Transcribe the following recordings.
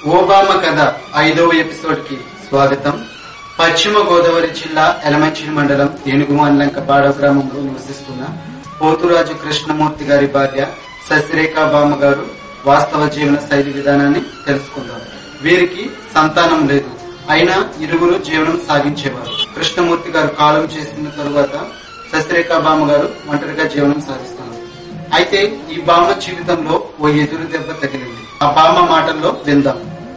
Obama కథ ఐదవ episode కి స్వాగతం పశ్చిమ గోదావరి జిల్లా ఎలమంచిలి మండలం ఏనుగు మండలంకపాడ గ్రామంలో నివసిస్తున్న పోతురాజు కృష్ణమూర్తి గారి భార్య శశిరేఖ బామ్మ గారు వాస్తవ జీవన శైలి విధానాన్ని తెలుసుకుందాం వీరికి సంతానం లేదు అయినా ఇరువురు జీవనం సాగించేవారు కృష్ణమూర్తి గారు కాలం చేసిన తరువాత శశిరేఖ బామ్మ గారు ఒంటరిగా జీవనం సాగిస్తున్నారు అయితే ఈ బామ్మ జీవితంలో ఓ ఎదురు దెబ్బ తగిలింది ఆ బామ్మ మాటల్లో విందాం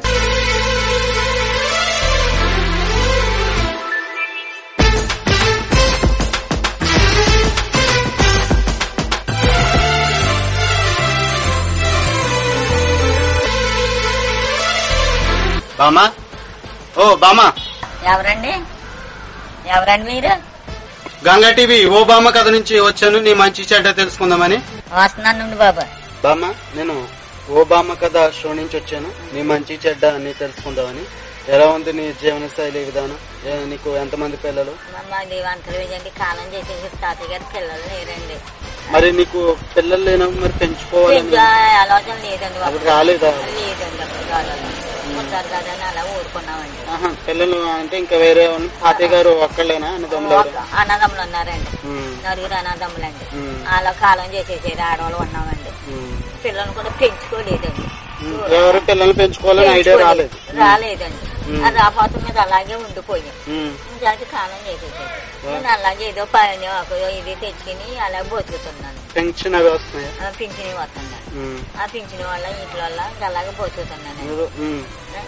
బామా ఓ బామా ఎవరండి ఎవరండి మీరు గంగా టీవీ ఓ బామ్మ కథ నుంచి వచ్చాను నీ మంచి చెడ్డ తెలుసుకుందామని వస్తున్నాను బాబా బామ్మ నేను ఓ బామ్మ కథ షో నుంచి వచ్చాను నీ మంచి చెడ్డ అని తెలుసుకుందామని ఎలా ఉంది నీ జీవన శైలి విధానం ఏ, నీకు ఎంతమంది పిల్లలు మాది వంటలు వేయండి కాలం చేసేసి తాతయ్య గారి పిల్లలు లేరండి మరి నీకు పిల్లలు లేనప్పుడు మరి పెంచుకోవాలని ఇంకా ఆలోచన లేదండి బాబు అప్పుడు రాలేదా లేదండి అప్పుడు ఆలోచన ఉంటారు కదా అని అలా ఊరుకున్నామండి ఆహా, పిల్లలు అంటే ఇంకా వేరే ఉన్న తాతయ్య గారు ఒక్కళ్ళేనా అన్నదమ్ములు ఎవరు? ఒక అన్నదమ్ములు ఉన్నారండి ఉమ్, నలుగురు అన్నదమ్ములండి ఉమ్, అలా కాలం చేసేసేది ఆడవాళ్ళు ఉన్నామండి ఉమ్. పిల్లలు కూడా పెంచుకోలేదండి ఉమ్, ఎవరు పిల్లలు పెంచుకోవాలని ఐడియా రాలేదు పెంచుకోలేదు. రాలేదండి ఉమ్. ఆ రాపాతం మీద అలాగే ఉండిపోయాం ఉమ్, ఇంకా అది కాలం చేసేసాడు నేను అలాగే ఏదో పని ఒక ఇది తెచ్చుకుని అలా బతుకుతున్నాను పెన్షన్ అవి వస్తున్నాయా ఆ పింఛని వస్తున్నాను ఉమ్, ఆ పింఛని వల్ల ఇంట్లో వల్ల ఇంకా అలాగే బతుకుతున్నాను మీరు, ఉమ్.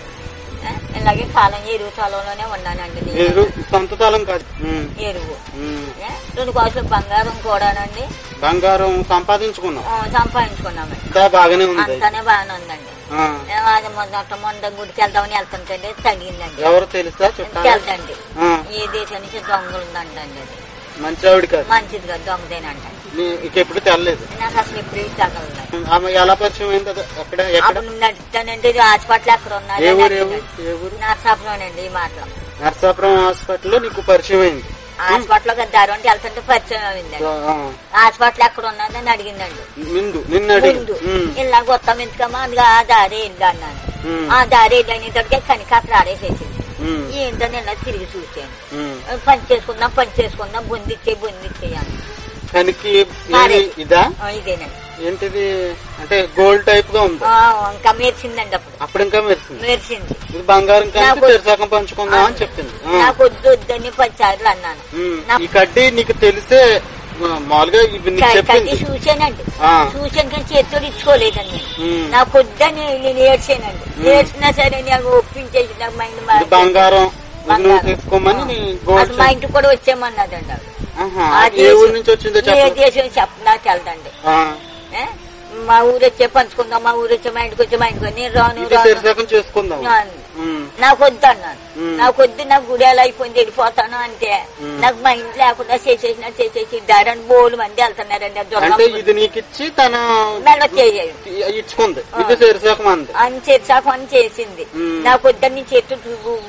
ఆ, ఇలాగే కాలం ఎరువు కాలంలోనే ఉన్నానండి నేను. మీరు సొంత తాళం కాదు ఉమ్, ఎరువు ఉమ్. ఏ, రెండు కోసలు బంగారం కూడానండి బంగారం సంపాదించుకున్నాం ఆ, సంపాదించుకున్నామండి అంతా బాగానే ఉంది అంతానే బాగానే ఉందండి ఆ, ఏ, అది మొదట మొన్న గుడికి వెళ్దామని వెళ్తుంటే తగిలిందండి ఎవరు తెలుసా చుట్టాలు వెళ్తండి ఆ, ఏ దేశం నుంచి దొంగలు ఉందంటండి అది మంచి ఆవిడ కాదు మంచిది కదా దొంగదేనంటండి నీ- ఇక ఎప్పుడు తెల్లలేదు నాకు అసలు ఎప్పుడు తగలదు ఆమె ఎలా పరిచయం అయింది అది? ఎక్కడ ఎక్కడ అప్పుడు నడుస్తానండి హాస్పిటల్ ఎక్కడ ఏ ఊరు ఏ ఉన్నారు ఊరు ఏ ఊరు నర్సాపురండి ఈ మాటలు నర్సాపురం హాస్పిటల్లో నీకు పరిచయం అయింది హాస్పిటల్ లో దారి వంటి వెళ్తుంటే పరిచయం అయిందండి ఆ, హాస్పిటల్ ఎక్కడ ఉన్నదని అడిగిందండి నిండు నిన్ను అడిగి ముందు ఉమ్, ఇలా కొత్త ఎందుకమ్మా అందుకు ఆ దారి వెళ్ళి అన్నాను ఉమ్, ఆ దారి వెళ్ళేటప్పటికే కనిక అక్కడ ఆడేసేసింది ఉమ్, ఏంటని ఇలా తిరిగి చూసాను ఉమ్. పని చేసుకుందాం పని చేసుకుందాం బొందిచ్చే బొందిచ్చేయాలి కనికి సరే. ఏది ఇదా ఇదేనండి ఏంటిది అంటే గోల్డ్ టైప్ గా ఉంది ఆ, ఇంకా మెరిసిందండి అప్పుడు అప్పుడు ఇంకా మెరిసింది మెరిసింది ఇది బంగారం కలిసి నాకు- తెరసాకం పంచుకుందాం అని చెప్పింది ఆ, నాకు వద్దు వద్దని పచ్చారులు అన్నాను ఉమ్. నా- ఈ కడ్డీ నీకు తెలిసే ఆ, మామూలుగా ఇవి నీకు కట్టి చెప్పింది చూసానండి ఆ, చూసాను కానీ చేతితో ఇచ్చుకోలేదండి ఉమ్. నాకు వద్దని నేను ఏడ్చానండి ఏడ్చినా సరే నాకు ఒప్పించేసి నాకు మైండ్ ఇది బంగారం ఇది నువ్వు బంగారం. తీసుకోమని నీ అది గోల్డ్ మా ఇంటికి కూడా వచ్చేయమన్నదండి ఆవిడ. ఆహా, ఆ ఏ దేశం- ఊరు నుంచి వచ్చిందో ఏ చెప్పు దేశం చెప్పనా తెలదండి ఆ, ఏ? మా ఊరు వచ్చే పంచుకుందాం మా ఊరు వచ్చే మా ఇంటికి వచ్చే మా ఇంటికి వచ్చి నేను రాను ఇది రాను తెరసాకం చేసుకుందాం రాను. ఉమ్, నాకు వద్దు అన్నాను ఉమ్. నాకు వద్దు నాకు గుడి ఎలా అయిపోయింది వెళ్ళిపోతాను అంటే ఉమ్. నాకు మా ఇంట్లో లేకుండా చేసేసిన చేసేసి దారని బోలు మంది వెళ్తున్నారండి అది అంటే దొరకదు. ఇది నీకు ఇచ్చి తన మెల్ల చేయాలి ఇచ్చుకుంది ఇది తెరసాకం అంది అని చేసాక అని చేసింది ఉమ్. నాకు వద్దని చేతు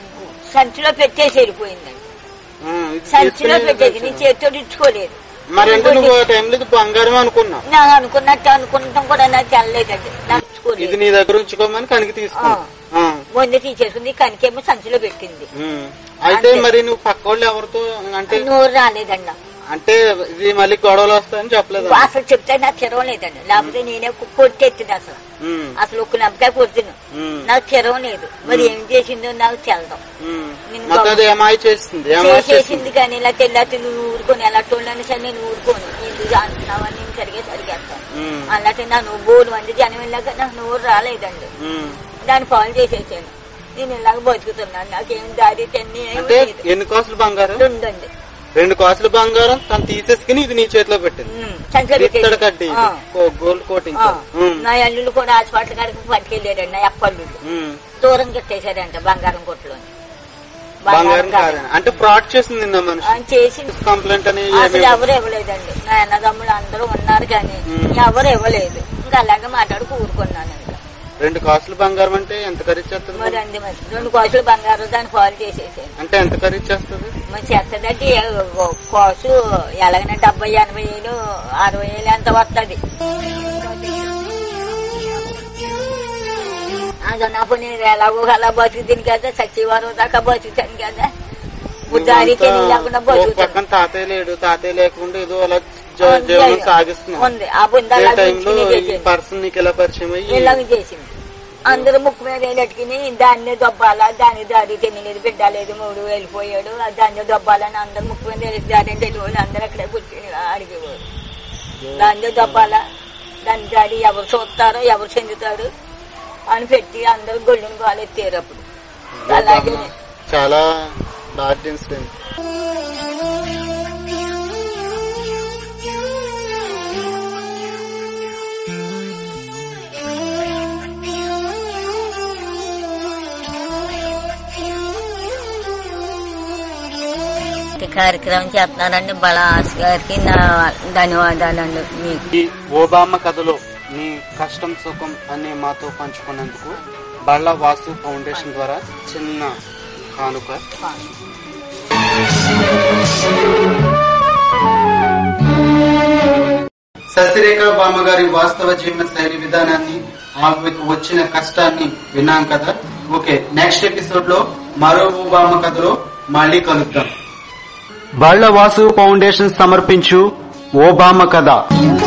సంచిలో పెట్టేసి వెళ్ళిపోయిందండి ఆ, ఇది సంచిలో తీసుకుని పెట్టేసి నీ చేతితో ఇచ్చుకోలేదు మరి అంటే నువ్వు ఆ టైంలో ఇది బంగారం అనుకున్నావు నాకు అనుకున్నట్టు అనుకుంటాం కూడా నాకు తెల్లలేదండి నాకు ఇది ఇచ్చుకోలేదు నీ దగ్గర ఉంచుకోమని కనికి తీసుకున్నా ఆ, ముందు తీసేసుకుంది కనికేమో సంచిలో పెట్టింది ఉమ్. అయితే మరి నువ్వు పక్క వాళ్ళు ఎవరితో అంటే నోరు రాలేదండి నాకు. అంటే ఇది మళ్ళీ గొడవలు వస్తాయని చెప్పలేదు అసలు చెప్తే నాకు తెరవలేదండి లేకపోతే నేనే కు- కొట్టెత్తింది అసలు ఉమ్, అసలు ఒక నమ్మకాయ కొడుతున్నా ఉమ్, నాకు తెరవలేదు మరి ఏం చేసిందో నాకు తెలదాం ఉమ్. నేను మొత్తం అది ఏమాయి చేస్తుంది ఏమాయి చేస్తుంది చేసేసింది కానీ ఇలా తెల్లారి నువ్వు ఊరుకొని ఎలా చూడని సరే నేను ఊరుకోను ఎందుకు అంటున్నావని నేను సరిగే సరిగేస్తాను ఉమ్, అన్నట్టు నా నువ్వు బోలు మంది జనం వెళ్ళాక నాకు నోరు రాలేదండి ఉమ్. దాన్ని పాలు చేసేసాను నేను ఇలాగ బతుకుతున్నాను నాకేం దారి తెన్ని ఏమీ అంటే లేదు. ఎన్ని కాసులు బంగారం ఉందండి రెండు కాసులు బంగారం తను తీసేసుకుని ఇది నీ చేతిలో పెట్టింది ఉమ్, సంచిలో ఇత్తడి పెట్టేసి. కడ్డీ ఇది. ఆ. కో- గోల్డ్ కోటింగ్ ఆ. ఉమ్, నా అల్లుళ్ళు కూడా హాస్పిటల్ కాడికి పట్టుకెళ్ళారండి నా అప్పల్లుళ్ళు ఉమ్. దూరం కట్టేశారంట బంగారం కొట్లో బంగారం కాదని అంటే ఫ్రాడ్ చేసింది నిన్న మనిషి చేసి కంప్లైంట్ అని అసలు ఏమీ- ఎవరు ఇవ్వలేదండి నా అన్నదమ్ములు అందరూ ఉన్నారు కానీ ఉమ్. ఎవరు ఇవ్వలేదు ఇంకా అలాగే మాట్లాడి కూరుకున్నాను ఇంకా రెండు కాసులు బంగారం అంటే ఎంత ఖరీదు చేస్తుంది మరి అంది మరి రెండు కోసులు బంగారం దాన్ని పాలు చేసేసాను అంటే ఎంత ఖరీదు చేస్తుంది మరి చెత్తదంటే కోసు ఎలాగైనా డెబ్బై ఎనభై వేలు అరవై వేలు ఎంత వస్తుంది ఆ నా పని ఎలాగో అలా బతుకుతుంది కదా సచివారం దాకా బతుకుతాను కదా ఇప్పుడు దానికి లేకుండా ఒక బతుకుతాను పక్కన తాతయ్య లేడు తాతయ్య లేకుండా ఏదో అలా జ- జీవనం సాగిస్తున్నాం ఉంది ఆ బుంద అదే అలా టైంలో గుంజుకుని ఈ చేసింది. పర్సన్ నీకు ఎలా పరిచయం అయ్యి ఇలాగ చేసింది అందరూ ముక్కు మీద వేలట్టుకుని దాన్ని దొబ్బాలా దాని దారి తెలియలేదు బిడ్డ లేదు మూడు వెళ్ళిపోయాడు ఆ దాన్ని దొబ్బాలని అందరు ముక్కు మీద వేలెట్టి దారి తెలియదు అందరూ అక్కడే కూర్చుని అడిగేవారు దాన్ని దొబ్బాలా దాని దారి ఎవరు చూస్తారో ఎవరు చెందుతారు అని పెట్టి అందరూ గొళ్ళుని బాగా ఎత్తారు అప్పుడు అలాగే చాలా బ్యాడ్ ఇన్సిడెంట్ ఈ కార్యక్రమం చేస్తున్నారండి బళాస్ గారికి నా ధన్యవాదాలండి మీకు ఈ ఓబామ కథలో నీ కష్టం సుఖం అని మాతో పంచుకున్నందుకు బళ్ళ వాసు ఫౌండేషన్ ద్వారా చిన్న కానుక శశిరేఖ బామ్మగారి వాస్తవ జీవన శైలి విధానాన్ని ఆమెకు వచ్చిన కష్టాన్ని విన్నాం కదా ఓకే నెక్స్ట్ ఎపిసోడ్ లో మరో బామ్మ కథలో మళ్ళీ కలుద్దాం బళ్ళ వాసు ఫౌండేషన్ సమర్పించు ఓబామ కథ